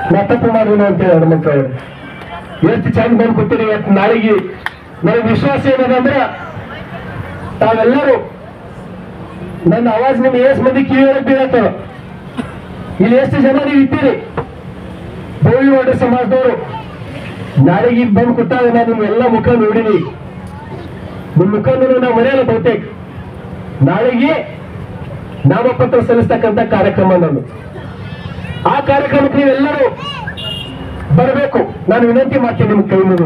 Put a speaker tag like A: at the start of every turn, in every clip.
A: ನಾ ತಪ್ಪು ಮಾಡಿದ್ರು ಅಂತೇಳಿ ಹನುಮಂತ ಅವರು ಎಷ್ಟು ಚಂದ ಬಂದು ಕೂತೀರಿ ಇವತ್ತು ನಾಳೆಗೆ ನನಗೆ ವಿಶ್ವಾಸ ಏನದಂದ್ರ ತಾವೆಲ್ಲರೂ ನನ್ನ ಆವಾಜ್ ನಿಮ್ಗೆ ಎಷ್ಟು ಮಂದಿ ಕಿವಿಯೊಳಗೆ ಬೀಳತ್ತವ ಇಲ್ಲಿ ಎಷ್ಟು ಜನ ನೀವು ಇದ್ದೀರಿ ಬೋಳಿವಾಡ ಸಮಾಜದವರು ನಾಳೆಗೆ ಈಗ ಬಂದು ಕೂತಾಗ ನಾನು ನಿಮ್ಮ ಎಲ್ಲ ಮುಖ ನೋಡಿನಿ ನಿಮ್ಮ ಮುಖವನ್ನು ನಾವು ಮರೆಯಲ್ಲ ಬಹುತೇಕ ನಾಳೆಗೆ ನಾಮಪತ್ರ ಸಲ್ಲಿಸ್ತಕ್ಕಂಥ ಕಾರ್ಯಕ್ರಮ ನಾನು ಆ ಕಾರ್ಯಕ್ರಮಕ್ಕೆ ನೀವೆಲ್ಲರೂ ಬರಬೇಕು ನಾನು ವಿನಂತಿ ಮಾಡ್ತೀನಿ ನಿಮ್ಗೆ ಕೈ ಮುಗಿದು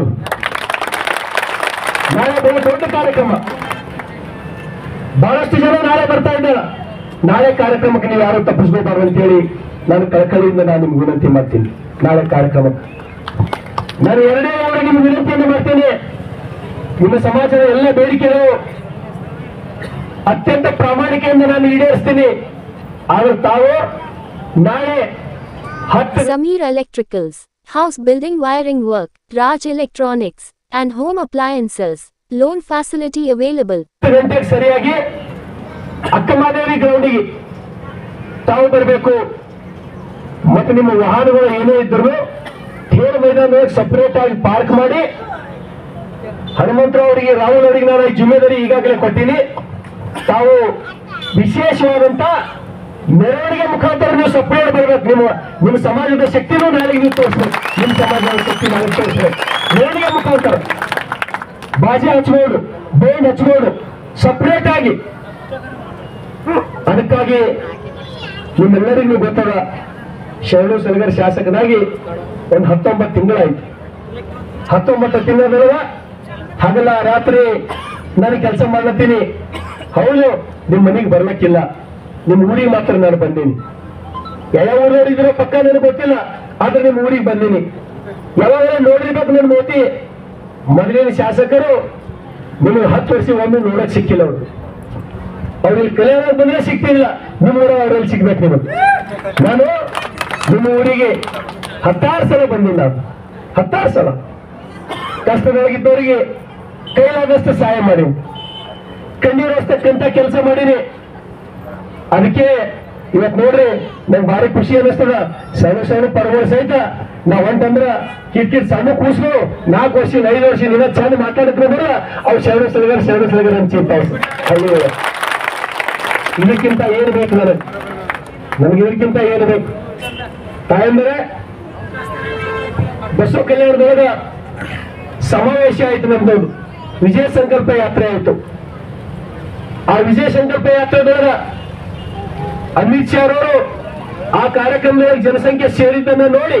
A: ನಾಳೆ ಬಹು ದೊಡ್ಡ ಕಾರ್ಯಕ್ರಮ ಬಹಳಷ್ಟು ಜನ ನಾಳೆ ಬರ್ತಾ ಇದ್ದಾರೆ ನಾಳೆ ಕಾರ್ಯಕ್ರಮಕ್ಕೆ ನೀವು ಯಾರು ತಪ್ಪಿಸ್ಕೋಬಾರ್ದು ಅಂತೇಳಿ ನಾನು ಕಳಕಳಿಯಿಂದ ನಾನು ನಿಮ್ಗೆ ವಿನಂತಿ ಮಾಡ್ತೀನಿ ನಾಳೆ ಕಾರ್ಯಕ್ರಮಕ್ಕೆ ನಾನು ಎರಡೇ ಅವರಿಗೆ ನಿಮ್ಗೆ ವಿನಂತಿಯನ್ನು ಮಾಡ್ತೇನೆ ನಿಮ್ಮ ಸಮಾಜದ ಎಲ್ಲ ಬೇಡಿಕೆಗಳು ಅತ್ಯಂತ ಪ್ರಾಮಾಣಿಕೆಯಿಂದ ನಾನು ಈಡೇರಿಸ್ತೀನಿ ಆದ್ರೆ ತಾವು ನಾಳೆ ಹತ್ತು
B: Samir Electricals, House Building Wiring Work, Raj Electronics, and Home Appliances. Loan facility available.
A: ಹತ್ತು ಗಂಟೆಗೆ ಸರಿಯಾಗಿ ಅಕ್ಕಮಾದೇವಿ ಗ್ರೌಂಡಿಗೆ ತಾವು ಬರಬೇಕು ಮತ್ತು ನಿಮ್ಮ ವಾಹನಗಳು ಏನೇ ಇದ್ರು ಥೇರ್ ಮೈದಾನದಲ್ಲಿ ಸಪರೇಟ್ ಆಗಿ ಪಾರ್ಕ್ ಮಾಡಿ ಹನುಮಂತರಾವ್ ಅವರಿಗೆ ರಾಹುಲ್ ಅವರಿಗೆ ನಾನು ಈ ಜಿಮ್ಮೆದಾರಿ ಈಗಾಗಲೇ ಕೊಟ್ಟಿನಿ ತಾವು ವಿಶೇಷವಾದಂತ ಮೆರವಣಿಗೆ ಮುಖಾಂತರ ನೀವು ಸಪರೇಟ್ ಬರಬೇಕು ನಿಮ್ಮ ನಿಮ್ಮ ಸಮಾಜದ ಶಕ್ತಿನೂ ನಾಳೆಗೆ ನೀವು ತೋರಿಸ್ಬೇಕು ನಿಮ್ಮ ಸಮಾಜದ ಶಕ್ತಿ ನಾಳೆ ತೋರಿಸ್ಬೇಕು ಮೆರವಣಿಗೆ ಮುಖಾಂತರ ಬಾಜಿ ಹಚ್ಬೋದು ಬೇಂಡ್ ಹಚ್ಬೋದು ಸಪರೇಟ್ ಆಗಿ ಅದಕ್ಕಾಗಿ ನಿಮ್ಮೆಲ್ಲರಿಗೂ ಗೊತ್ತದ ಶರಣು ಸಲಗರ್ ಶಾಸಕನಾಗಿ ಒಂದು ಹತ್ತೊಂಬತ್ತು ತಿಂಗಳಾಯ್ತು ಹತ್ತೊಂಬತ್ತು ತಿಂಗಳದೊಳಗ ಹಗಲ ರಾತ್ರಿ ನಾನು ಕೆಲಸ ಮಾಡ್ಲತ್ತೀನಿ ಹೌದು ನಿಮ್ಮ ಮನೆಗೆ ಬರ್ಲಿಕ್ಕಿಲ್ಲ ನಿಮ್ಮ ಊರಿಗೆ ಮಾತ್ರ ನಾನು ಬಂದೀನಿ ಯಾವ ಊರವ್ರು ಇದ್ರೋ ಪಕ್ಕ ನನಗೆ ಗೊತ್ತಿಲ್ಲ ಆದ್ರೆ ನಿಮ್ಮ ಊರಿಗೆ ಬಂದೀನಿ ಯಾವಾಗ ನೋಡಿರ್ಬೇಕು ನನ್ನ ಮೋತಿ ಮೊದಲಿನ ಶಾಸಕರು ನಿಮಗೆ ಹತ್ತು ವರ್ಷ ಒಮ್ಮೆ ನೋಡಕ್ ಸಿಕ್ಕಿಲ್ಲ ಅವರು ಅವ್ರಿಗೆ ಕಲ್ಯಾಣ ಬಂದ್ರೆ ಸಿಗ್ತಿಲ್ಲ ನಿಮ್ಮ ಊರ ಅವರಲ್ಲಿ ಸಿಗ್ಬೇಕು ನಿಮಗೆ ನಾನು ನಿಮ್ಮ ಊರಿಗೆ ಹತ್ತಾರು ಸಲ ಬಂದಿಲ್ಲ ನಾನು ಹತ್ತಾರು ಸಲ ಕಷ್ಟದೊಳಗಿದ್ದವರಿಗೆ ಕೈಲಾದಷ್ಟು ಸಹಾಯ ಮಾಡಿ ಕಣ್ಣೀರಸ್ತಕ್ಕಂಥ ಕೆಲಸ ಮಾಡೀನಿ ಅದಕ್ಕೆ ಇವತ್ ನೋಡ್ರಿ ನಂಗೆ ಭಾರಿ ಖುಷಿ ಅನಿಸ್ತದ ಸಣ್ಣ ಸಣ್ಣ ಪರ್ವಗಳು ಸಹಿತ ನಾವ್ ಹೊಂಟಂದ್ರ ಕಿಟ್ ಕಿಟ್ ಸಣ್ಣ ಕೂಸ್ಲು ನಾಲ್ಕು ವರ್ಷ ಐದು ವರ್ಷ ನಿನ್ನ ಚಂದ ಮಾತಾಡಕ್ಕೋದ್ರ ಅವ್ ಶರಣ ಸಲಗರ್ ಶರಣ ಸಲಗರ್ ಅಂತ ಚಿಂತ ಹಳ್ಳಿ ಇದಕ್ಕಿಂತ ಏನು ಬೇಕು ನನಗೆ ನನಗೆ ಇದಕ್ಕಿಂತ ಏನು ಬೇಕು ತಾಯಂದ್ರೆ ಬಸವ ಕಲ್ಯಾಣದೊಳಗ ಸಮಾವೇಶ ಆಯ್ತು ನಮ್ದೊಂದು ವಿಜಯ ಸಂಕಲ್ಪ ಯಾತ್ರೆ ಆಯ್ತು ಆ ವಿಜಯ ಸಂಕಲ್ಪ ಯಾತ್ರೆದೊಳಗ ಅಮಿತ್ ಶಾ ಅವರು ಆ ಕಾರ್ಯಕ್ರಮದೊಳಗೆ ಜನಸಂಖ್ಯೆ ಸೇರಿದ್ದನ್ನ ನೋಡಿ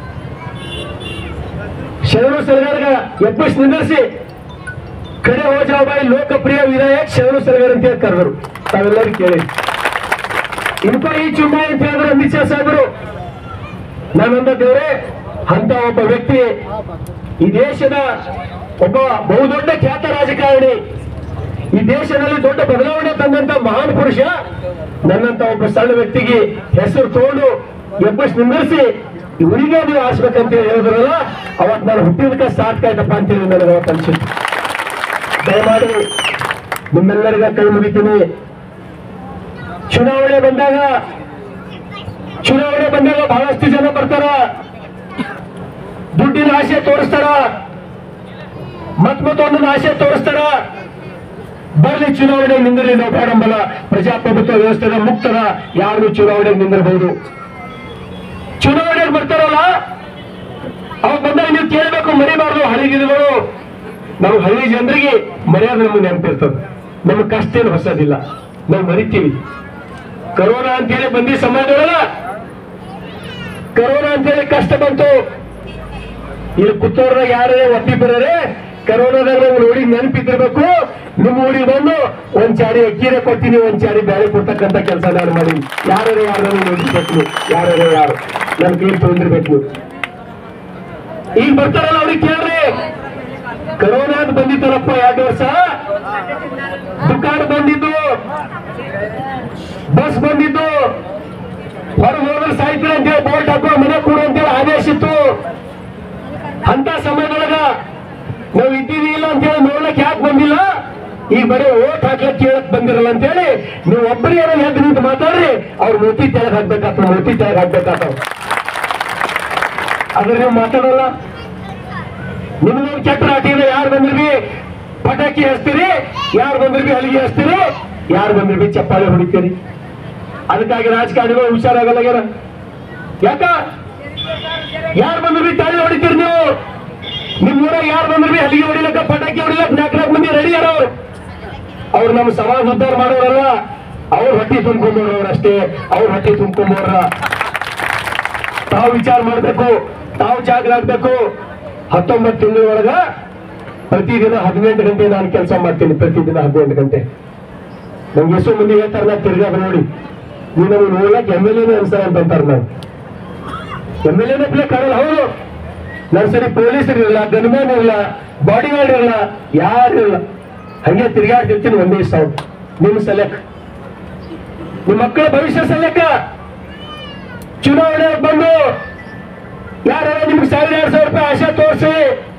A: ಶರಣು ಸಲಗಾರ್ಗ ಎಬ್ಬಿಸ್ ನಿಂದಿರಿಸಿ ಕಡೆ ಹೋಜಾಬಾಯಿ ಲೋಕಪ್ರಿಯ ವಿಧಾಯಕ್ ಶರಣು ಸಲಗಾರ್ ಅಂತ ಹೇಳಿ ಕರೆದರು ತಾವೆಲ್ಲರೂ ಕೇಳಿ ಇನ್ಕೋ ಈ ಚುನಾವಣೆ ಅಂತ ಹೇಳಿದ್ರು ಅಮಿತ್ ಶಾ ಸಾಹೇಬರು ನಾನಂದ ದೇವ್ರೆ ಅಂತ ಒಬ್ಬ ವ್ಯಕ್ತಿ ಈ ದೇಶದ ಒಬ್ಬ ಬಹುದೊಡ್ಡ ಖ್ಯಾತ ರಾಜಕಾರಣಿ ಈ ದೇಶದಲ್ಲಿ ದೊಡ್ಡ ಬದಲಾವಣೆ ತಂದಂತ ಮಹಾನ್ ಪುರುಷ ನನ್ನಂತ ಒಬ್ಬ ಸಣ್ಣ ವ್ಯಕ್ತಿಗೆ ಹೆಸರು ತಗೊಂಡು ಎಬ್ಬಸ್ ನಿಂದಿರಿಸಿ ಇವರಿಗೆ ನೀವು ಆರಿಸ್ಬೇಕಂತ ಹೇಳಿ ಹೇಳಿದ್ರಲ್ಲ ಅವತ್ ನಾನು ಹುಟ್ಟಿದಕ್ಕೆ ಸಾರ್ಥಕ ಆಯ್ತಪ್ಪ ಅಂತೇಳಿ ನನಗೆ ಅವತ್ತು ಅನ್ಸಿತ್ತು ದಯಮಾಡಿ ನಿಮ್ಮೆಲ್ಲರಿಗ ಕೈ ಮುಗಿತೀನಿ ಚುನಾವಣೆ ಬಂದಾಗ ಚುನಾವಣೆ ಬಂದಾಗ ಬಹಳಷ್ಟು ಜನ ಬರ್ತಾರ ದುಡ್ಡಿನ ಆಸೆ ತೋರಿಸ್ತಾರ ಮತ್ ಮತ್ತೊಂದು ಆಸೆ ತೋರಿಸ್ತಾರ ಬರ್ಲಿ ಚುನಾವಣೆ ನಿಂದಿರಲಿ ನಾವು ಬೇಡಂಬಲ್ಲ ಪ್ರಜಾಪ್ರಭುತ್ವ ವ್ಯವಸ್ಥೆದ ಮುಕ್ತದ ಯಾರು ಚುನಾವಣೆ ನಿಂದಿರಬಹುದು ಚುನಾವಣೆಗೆ ಬರ್ತಾರಲ್ಲ ಅವಾಗ ಬಂದಾಗ ನೀವು ಕೇಳಬೇಕು ಮರಿಬಾರ್ದು ಹಳ್ಳಿಗಿರುಗಳು ನಾವು ಹಳ್ಳಿ ಜನರಿಗೆ ಮರ್ಯಾದೆ ನಮಗೆ ನೆನಪಿರ್ತದೆ ನಮಗೆ ಕಷ್ಟ ಏನು ಹೊಸದಿಲ್ಲ ನಾವು ಮರಿತೀವಿ ಕರೋನಾ ಅಂತೇಳಿ ಬಂದಿ ಸಮಯದೊಳಗ ಕರೋನಾ ಅಂತೇಳಿ ಕಷ್ಟ ಬಂತು ಇಲ್ಲಿ ಕುತ್ತೂರ್ದಾಗ ಯಾರೇ ಒಪ್ಪಿ ಬರೋರೆ ಕರೋನಾದಾಗ ನಾವು ನೋಡಿ ನೆನಪಿದ್ದಿರ್ಬೇಕು ನಿಮ್ಮ ಊರಿಗೆ ಬಂದು ಒಂದ್ ಚಾಡಿ ಅಕ್ಕಿರೆ ಕೊಡ್ತೀನಿ ಒಂದ್ ಚಾಡಿ ಬ್ಯಾಳೆ ಕೊಡ್ತಕ್ಕಂತ ಕೆಲಸ ನಾನು ಮಾಡೀನಿ ಯಾರು ಯಾರು ನೋಡಿರ್ಬೇಕು ಯಾರು ಯಾರು ನನ್ ಕೈ ತೊಗೊಂಡಿರ್ಬೇಕು ಈಗ ಬರ್ತಾರಲ್ಲ ಅವ್ರಿಗೆ ಕೇಳ್ರಿ ಕರೋನಾ ಅಂತ ಬಂದಿತ್ತಲ್ಲಪ್ಪ ಎರಡು ವರ್ಷ ದುಕಾನ್ ಬಂದಿದ್ದು ಬಸ್ ಬಂದಿದ್ದು ಹೊರಗೆ ಹೋದ್ರೆ ಸಾಯ್ತೀರ ಅಂತೇಳಿ ಬೋಲ್ಟ್ ಹಾಕೋ ಮನೆ ಕೊಡು ಅಂತೇಳಿ ಆದೇಶ ಇತ್ತು ಅಂತ ಸಮಯದೊಳಗ ನಾವು ಇದ್ದೀವಿ ಇಲ್ಲ ಅಂತೇಳಿ ನೋಡ್ಲಕ್ ಯಾಕೆ ಬಂದಿಲ್ಲ ಈಗ ಬರೀ ಓಟ್ ಹಾಕ್ಲಕ್ ಕೇಳಕ್ ಬಂದಿರಲ್ಲ ಅಂತೇಳಿ ನೀವು ಒಬ್ಬರಿಗೆ ಎದ್ದು ನಿಂತು ಮಾತಾಡ್ರಿ ಅವ್ರ ಮೂತಿ ತೆಳಗ್ ಹಾಕ್ಬೇಕಾಗ್ತದ ಮೂತಿ ತೆಳಗ್ ಹಾಕ್ಬೇಕಾಗ್ತವ ಆದ್ರೆ ನೀವು ಮಾತಾಡಲ್ಲ ನಿಮ್ಗೊಂದು ಕೆಟ್ಟ ರಾಟಿಯಿಂದ ಯಾರು ಬಂದ್ರು ಬಿ ಪಟಾಕಿ ಹಚ್ತೀರಿ ಯಾರು ಬಂದ್ರು ಬಿ ಹಲಿಗೆ ಹಚ್ತೀರಿ ಯಾರು ಬಂದ್ರು ಬಿ ಚಪ್ಪಾಳೆ ಹೊಡಿತೀರಿ ಅದಕ್ಕಾಗಿ ರಾಜಕಾರಣಿಗಳು ಹುಷಾರಾಗಲ್ಲ ಆಗ್ಯಾರ. ಯಾಕ ಯಾರು ಬಂದ್ರು ಬಿ ತಾಳಿ ಹೊಡಿತೀರಿ ನೀವು ನಿಮ್ ಊರಾಗ ಯಾರು ಬಂದ್ರು ಬಿ ಹಲಿಗೆ ಹೊಡಿಲಕ್ಕ ಪಟಾಕಿ ಹೊಡಿಲಕ್ಕ ನಾಲ್ಕು ನಾಲ್ಕು ಮಂದಿ ರೆಡಿ ಯಾರ ಅವ್ರು ಅವ್ರು ನಮ್ಮ ಸಮಾಜ ಉದ್ಧಾರ ಮಾಡೋರಲ್ಲ ಅವ್ರ ಹೊಟ್ಟಿ ತುಂಬ್ಕೊಂಬೋರವ್ರು ಅಷ್ಟೇ ಅವ್ರ ಹೊಟ್ಟಿ ತುಂಬ್ಕೊಂಬೋರ ತಾವು ವಿಚಾರ ಮಾಡಬೇಕು ತಾವು ಜಾಗರ ಆಗ್ಬೇಕು ಹತ್ತೊಂಬತ್ತು ತಿಂಗಳೊಳಗ ಪ್ರತಿದಿನ ಹದಿನೆಂಟು ಗಂಟೆ ನಾನು ಕೆಲಸ ಮಾಡ್ತೀನಿ ಪ್ರತಿದಿನ ಹದಿನೆಂಟು ಗಂಟೆ ನಂಗೆ ಎಷ್ಟೋ ಮಂದಿ ಹೇಳ್ತಾರೆ ನಾ ತಿರ್ಗಾದ ನೋಡಿ ನೀವು ನಮಗೆ ನೋಡಕ್ ಎಮ್ ಎಲ್ ಎನೇ ಅನ್ಸಾರ ಅಂತ ಅಂತಾರೆ ನಾನು ಎಮ್ ಎಲ್ ಎನೇ ಪ್ಲೇ ಕಾಣಲ್ಲ ಹೌದು ನನ್ ಸರಿ ಪೊಲೀಸರು ಇರಲ್ಲ ಗನ್ಮ್ಯಾನ್ ಇರಲ್ಲ ಬಾಡಿ ಗಾರ್ಡ್ ಇರಲ್ಲ ಯಾರು ಇರಲ್ಲ ಹಂಗೆ ತಿರ್ಗಾಡ್ತಿರ್ತೀನಿ ಒಂದೇ ಸಾವು ನಿಮ್ಮ ಸಲಕ್ ನಿಮ್ಮ ಮಕ್ಕಳ ಭವಿಷ್ಯ ಸಲಕ ಚುನಾವಣೆ ಬಂದು ಯಾರು ನಿಮ್ಗೆ ಸಾವಿರ ಎರಡು ಸಾವಿರ ರೂಪಾಯಿ ಆಶೆ ತೋರಿಸಿ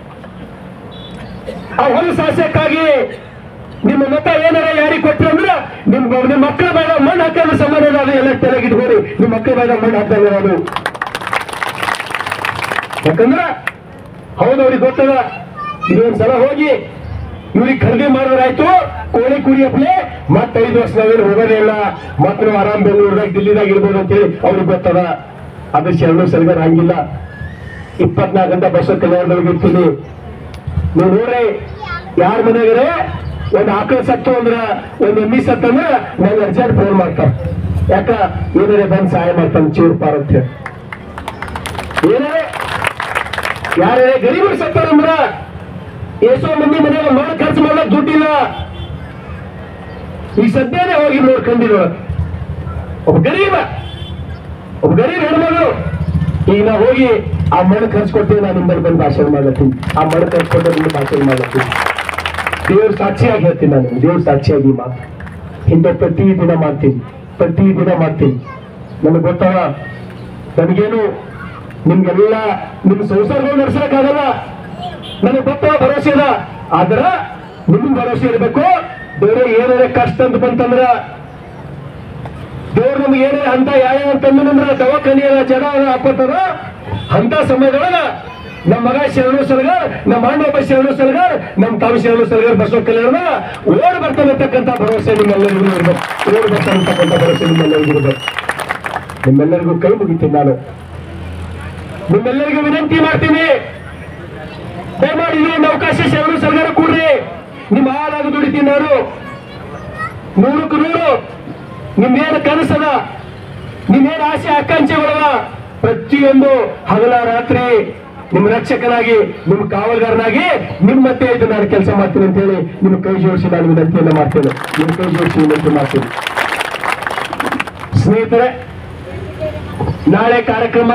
A: ಆ ಹೊಲಸು ಆಸೆಕ್ಕಾಗಿ ನಿಮ್ಮ ಮತ ಏನಾರ ಯಾರಿಗೆ ಕೊಟ್ರು ಅಂದ್ರೆ ನಿಮ್ ನಿಮ್ಮ ಮಕ್ಕಳ ಮೇಲೆ ಮಣ್ಣು ಹಾಕೋದು ಸಂಬಂಧ ಇಲ್ಲ, ಅದು ಎಲ್ಲ ತೆಲಗಿಟ್ಕೋರಿ ನಿಮ್ಮ ಮಕ್ಕಳ ಮೇಲೆ ಮಣ್ಣು ಹಾಕ್ದಂಗೆ ಅದು ಯಾಕಂದ್ರ ಹೌದು ಅವ್ರಿಗೆ ಗೊತ್ತದ ಇದೊಂದ್ ಸಲ ಹೋಗಿ ಇವ್ರಿಗೆ ಖರೀದಿ ಮಾಡಿದ್ರಾಯ್ತು ಕೋಳಿ ಕುರಿಯಪ್ಲೆ ಮತ್ತೆ ಐದು ವರ್ಷ ನಾವೇನು ಹೋಗೋದೇ ಇಲ್ಲ ಮತ್ತೆ ನಾವು ಆರಾಮ್ ಬೆಂಗಳೂರದಾಗ ದಿಲ್ಲಿದಾಗ ಇರ್ಬೋದು ಅಂತೇಳಿ ಅವ್ರಿಗೆ ಗೊತ್ತದ ಅದು ಶರಣು ಸರಿಗಾರ ಹಂಗಿಲ್ಲ ಇಪ್ಪತ್ನಾಲ್ಕು ಗಂಟೆ ಬಸ್ ಕಲ್ಯಾಣದೊಳಗೆ ಇರ್ತೀನಿ ನೀವು ನೋಡ್ರಿ ಯಾರ ಮನೆಯಾಗರೆ ಒಂದ್ ಆಕಳ ಸತ್ತು ಅಂದ್ರ ಒಂದ್ ಎಮ್ಮಿ ಸತ್ತಂದ್ರ ನಂಗೆ ಅರ್ಜೆಂಟ್ ಫೋನ್ ಮಾಡ್ತಾರ ಯಾಕ ಏನಾರೆ ಬಂದ್ ಸಹಾಯ ಮಾಡ್ತಾನೆ ಚೂರ್ ಪಾರ್ ಅಂತ ಹೇಳಿ ಏನೇ ಯಾರೇ ಗರೀಬರು ಸತ್ತಾರಂದ್ರ ಎಷ್ಟೋ ಮಂದಿ ಮನೆಯಾಗ ಮಣ್ಣು ಖರ್ಚು ಮಾಡ್ಲಕ್ ದುಡ್ಡಿಲ್ಲ ಈ ಸದ್ಯನೇ ಹೋಗಿ ನೋಡ್ಕೊಂಡಿರೋ ಒಬ್ಬ ಗರೀಬ ಒಬ್ಬ ಗರೀಬ್ ಹೆಣ್ಮಗಳು ಈಗ ನಾ ಹೋಗಿ ಆ ಮಣ್ಣು ಖರ್ಚು ಕೊಡ್ತೀನಿ ನಾನು ನಿಮ್ಮಲ್ಲಿ ಬಂದು ಭಾಷಣ ಮಾಡ್ಲತ್ತೀನಿ ಆ ಮಣ್ಣು ಖರ್ಚು ಕೊಟ್ಟು ನಿಮ್ಗೆ ಭಾಷಣ ಮಾಡ್ಲತ್ತೀನಿ ದೇವ್ರ ಸಾಕ್ಷಿಯಾಗಿ ಹೇಳ್ತೀನಿ ನಾನು ದೇವ್ರ ಸಾಕ್ಷಿಯಾಗಿ ಈ ಮಾತು ಇಂಥ ಪ್ರತಿ ದಿನ ಮಾಡ್ತೀನಿ ಪ್ರತಿ ದಿನ ಮಾಡ್ತೀನಿ ನನಗೆ ಗೊತ್ತವ ನನಗೇನು ನಿಮ್ಗೆಲ್ಲ ನಿಮ್ ಸಂಸಾರಗಳು ನಡೆಸಕ್ಕಾಗಲ್ಲ ನನಗೆ ಗೊತ್ತವ ಭರವಸೆ ಇಲ್ಲ ಆದ್ರ ನಿಮ್ಗೆ ಭರವಸೆ ಇರಬೇಕು ಬೇರೆ ಏನಾರ ಕಷ್ಟ ಅಂತ ಬಂತಂದ್ರ ದೇವ್ರು ನಮ್ಗೆ ಏನೇ ಅಂತ ಯಾವ ಅಂತಂದ್ರೆ ದವಾಖಾನೆಯ ಜನ ಹಾಕೋತಾರ ಅಂತ ಸಮಯದೊಳಗ ನಮ್ಮ ಮಗ ಶರಣು ಸಲಗಾರ್ ನಮ್ಮ ಅಣ್ಣ ಒಬ್ಬ ಶರಣು ಸಲಗಾರ್ ನಮ್ಮ ತಾವು ಶರಣು ಸಲಗಾರ್ ಬಸವ ಕಲ್ಯಾಣ ಓಡ್ ಬರ್ತಾನೆ ಅಂತಕ್ಕಂಥ ಭರವಸೆ ನಿಮ್ಮೆಲ್ಲರಿಗೂ ಇರ್ಬೇಕು ಓಡ್ ಬರ್ತಾನೆ ಅಂತಕ್ಕಂಥ ಭರವಸೆ ನಿಮ್ಮೆಲ್ಲರಿಗೂ ಇರ್ಬೇಕು ನಿಮ್ಮೆಲ್ಲರಿಗೂ ಕೈ ಮುಗಿತೀನಿ ನಾನು ನಿಮ್ಮೆಲ್ಲರಿಗೂ ವಿನಂತಿ ಮಾಡ್ತೀನಿ ದಯಮಾಡಿ ಇದೊಂದು ಅವಕಾಶ ಶರಣು ಸಲಗಾರ ಕೊಡ್ರಿ ನಿಮ್ಮ ಹಾಲಾಗ ದುಡಿತೀನಿ ನಾನು ನೂರಕ್ಕೆ ನೂರು ನಿಮ್ಮೇನು ಕನಸದ ನಿಮ್ಮೇನು ಆಸೆ ಆಕಾಂಕ್ಷೆಗಳವ ಪ್ರತಿಯೊಂದು ಹಗಲ ರಾತ್ರಿ ನಿಮ್ಮ ರಕ್ಷಕನಾಗಿ ನಿಮ್ಮ ಕಾವಲುಗಾರನಾಗಿ ನಿಮ್ಮ ಮತ್ತೆ ಇದು ನಾನು ಕೆಲಸ ಮಾಡ್ತೀನಿ ಅಂತ ಹೇಳಿ ನಿಮ್ಮ ಕೈ ಜೋಡಿಸಿ ನಾನು ವಿನಂತಿಯನ್ನು ಮಾಡ್ತೇನೆ ನಿಮ್ಮ ಕೈ ಜೋಡಿಸಿ ವಿನಂತಿ ಮಾಡ್ತೀನಿ ಸ್ನೇಹಿತರೆ ನಾಳೆ ಕಾರ್ಯಕ್ರಮ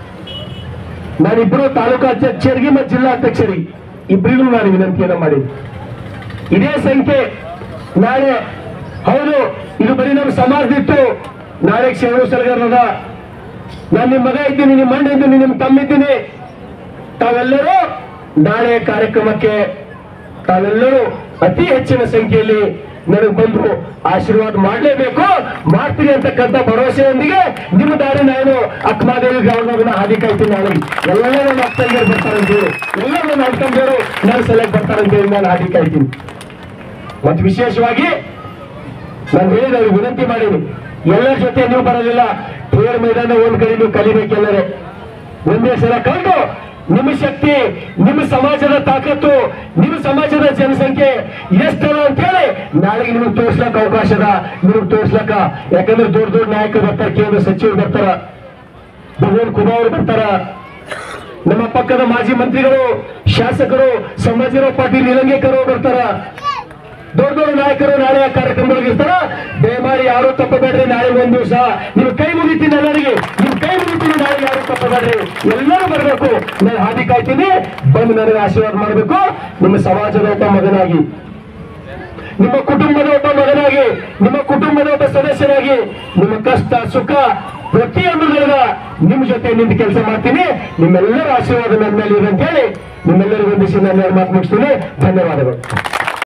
A: ನಾನಿಬ್ಬರು ತಾಲೂಕು ಅಧ್ಯಕ್ಷರಿಗೆ ಮತ್ತು ಜಿಲ್ಲಾ ಅಧ್ಯಕ್ಷರಿಗೆ ಇಬ್ಬರಿಗೂ ನಾನು ವಿನಂತಿಯನ್ನ ಮಾಡಿ ಇದೇ ಸಂಖ್ಯೆ ನಾಳೆ ಹೌದು ಇದು ಬರೀ ನಮ್ಮ ಸಮಾಜದಿತ್ತು ನಾಳೆ ಶರಣು ಸಲಗರದ ನಾನು ನಿಮ್ಮ ಮಗ ಇದ್ದೀನಿ ನಿಮ್ಮ ಅಣ್ಣ ಇದ್ದೀನಿ ನಿಮ್ಮ ತಮ್ಮ ಇದ್ದೀನಿ ತಾವೆಲ್ಲರೂ ನಾಳೆ ಕಾರ್ಯಕ್ರಮಕ್ಕೆ ತಾವೆಲ್ಲರೂ ಅತಿ ಹೆಚ್ಚಿನ ಸಂಖ್ಯೆಯಲ್ಲಿ ನನಗೆ ಬಂದು ಆಶೀರ್ವಾದ ಮಾಡಲೇಬೇಕು ಮಾಡ್ತೀನಿ ಅಂತಕ್ಕಂಥ ಭರವಸೆಯೊಂದಿಗೆ ನಿಮ್ಮ ದಾರಿ ನಾನು ಅಕ್ಕಮಾದೇವಿ ಗ್ರಾಮದಾಗ ಹಾದಿ ಕಾಯ್ತೀನಿ ನಾಳೆ ಎಲ್ಲ ನನ್ನ ಅಕ್ಕಂದಿರು ಬರ್ತಾರೆ ಅಂತೇಳಿ ಎಲ್ಲ ನನ್ನ ಅಕ್ಕಂದಿರು ನನ್ನ ಸಲಕ್ಕೆ ಬರ್ತಾರೆ ಅಂತೇಳಿ ನಾನು ಹಾದಿ ಕಾಯ್ತೀನಿ ಮತ್ತು ವಿಶೇಷವಾಗಿ ನಾನು ಹೇಳಿದ ಅವ್ರಿಗೆ ವಿನಂತಿ ಮಾಡೀನಿ ಎಲ್ಲರ ಜೊತೆ ನೀವು ಬರೋದಿಲ್ಲ ತೇರ್ ಮೈದಾನ ಒಂದ್ ಕಡೆ ನೀವು ಕಲಿಬೇಕೆಲ್ಲರೇ ಒಂದೇ ಸಲ ಕಂಡು ನಿಮ್ಮ ಶಕ್ತಿ ನಿಮ್ಮ ಸಮಾಜದ ತಾಕತ್ತು ನಿಮ್ಮ ಸಮಾಜದ ಜನಸಂಖ್ಯೆ ಎಷ್ಟದ ಅಂತ ಹೇಳಿ ನಾಳೆಗೆ ನಿಮಗೆ ತೋರ್ಸ್ಲಕ್ಕ ಅವಕಾಶ ಅದ ನಿಮಗೆ ತೋರ್ಸ್ಲಕ್ಕ ಯಾಕಂದ್ರೆ ದೊಡ್ಡ ದೊಡ್ಡ ನಾಯಕರು ಬರ್ತಾರ ಕೇಂದ್ರ ಸಚಿವರು ಬರ್ತಾರ ಭಗವಾನ್ ಕುಬಾ ಅವರು ಬರ್ತಾರ ನಮ್ಮ ಪಕ್ಕದ ಮಾಜಿ ಮಂತ್ರಿಗಳು ಶಾಸಕರು ಸಂಭಾಜಿರಾವ್ ಪಾಟೀಲ್ ನಿಲಂಗೇಕರ್ ಅವರು ಬರ್ತಾರ ದೊಡ್ಡ ದೊಡ್ಡ ನಾಯಕರು ನಾಳೆ ಆ ಕಾರ್ಯಕ್ರಮದೊಳಗೆ ಇರ್ತಾರ ದಯಮಾಡಿ ಯಾರು ತಪ್ಪಬೇಡ್ರಿ ನಾಳೆ ಒಂದ್ ದಿವಸ ನೀವು ಕೈ ಮುಗಿತೀನಿ ಎಲ್ಲರಿಗೆ ನೀವು ಕೈ ಮುಗಿತೀನಿ ನಾಳೆ ಯಾರು ತಪ್ಪಬೇಡ್ರಿ ಎಲ್ಲರೂ ಬರಬೇಕು ನಾನು ಹಾದಿ ಕಾಯ್ತೀನಿ ಬಂದು ನನಗೆ ಆಶೀರ್ವಾದ ಮಾಡಬೇಕು ನಿಮ್ಮ ಸಮಾಜದ ಒಬ್ಬ ಮಗನಾಗಿ ನಿಮ್ಮ ಕುಟುಂಬದ ಒಬ್ಬ ಮಗನಾಗಿ ನಿಮ್ಮ ಕುಟುಂಬದ ಒಬ್ಬ ಸದಸ್ಯನಾಗಿ ನಿಮ್ಮ ಕಷ್ಟ ಸುಖ ಪ್ರತಿಯೊಂದು ನಿಮ್ಮ ಜೊತೆ ನಿಂತು ಕೆಲಸ ಮಾಡ್ತೀನಿ ನಿಮ್ಮೆಲ್ಲರ ಆಶೀರ್ವಾದ ನನ್ನ ಮೇಲೆ ಇದೆ ಅಂತ ಹೇಳಿ ನಿಮ್ಮೆಲ್ಲರಿಗೂ ಒಂದಿಸಿ ನಾನು ಮಾತು ಮುಗಿಸ್ತೀನಿ ಧನ್ಯವಾದಗಳು